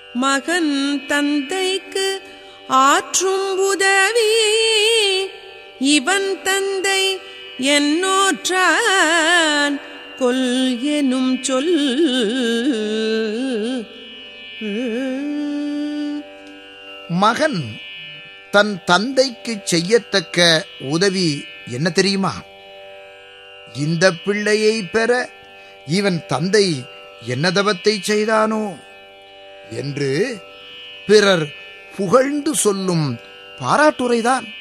மகன் தந்தைக்கு ஆற்றும் உதவி இவன் தந்தை என்னோற்றான் கொல் எனும் சொல் மகன் தன் தந்தைக்கு செய்யத்தக்க உதவி என்ன தெரியுமா இந்த பிள்ளையை பெற இவன் தந்தை என்ன தவத்தை செய்தானோ என்று பிறர் புகழ்ந்து சொல்லும் பாராட்டுரைதான்